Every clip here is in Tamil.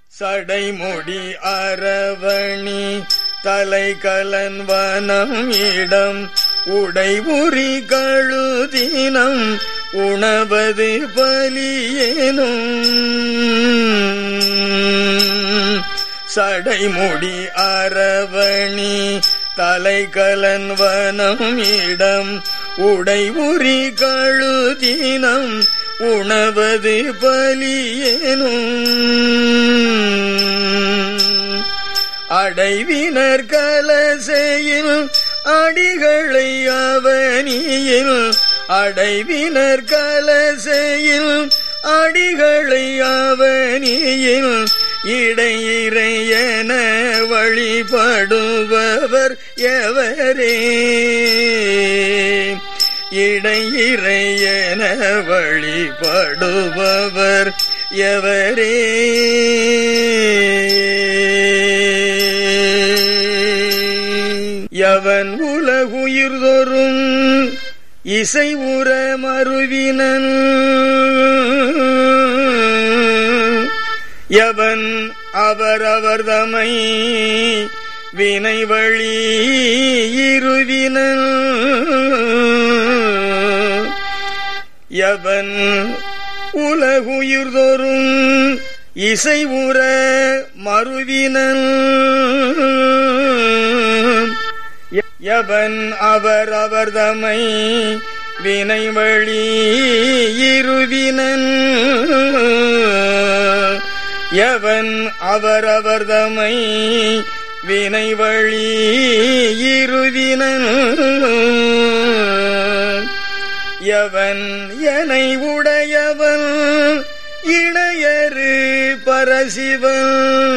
சடைமுடி அரவணி தலை கலன் வனம் இடம் உடை உரி கழுதினம் உணவது பலியேனும் சடைமுடி அரவணி தலை கலன் வனம் இடம் உடை உரி கழுதினம் உணவது பலியேனும் அடைவினர் கலசையில் அடிகளை அவனியில் அடைவினர் கலசையில் அடிகளை அவனியில் இடையிறையன வழிபடுபவர் எவரே இடையிறையன வழிபடுபவர் எவரே எவன் உலகுயிர்தொரும் இசை உற மறுவினன் எவன் அவரவர்தமை வினை வழி இருவினன் எவன் உலகுயிர்தொரும் இசை உற மறுவினன் எவன் அவர் அவர்தமை வினை வழி இருவினன் எவன் அவர் அவர்தமை வினை வழி இருவினன் எவன் எனை உடையவன் இணையரு பரசிவன்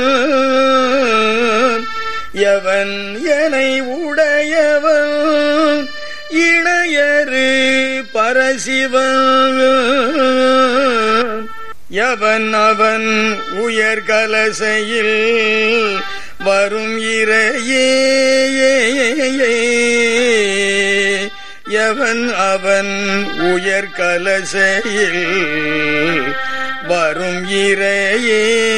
எவன் எனை உடையவன் இணையரு பரசிவன் எவன் அவன் உயர் கலசையில் வரும் இறையே எவன் அவன் உயர் கலசையில் வரும் இறையே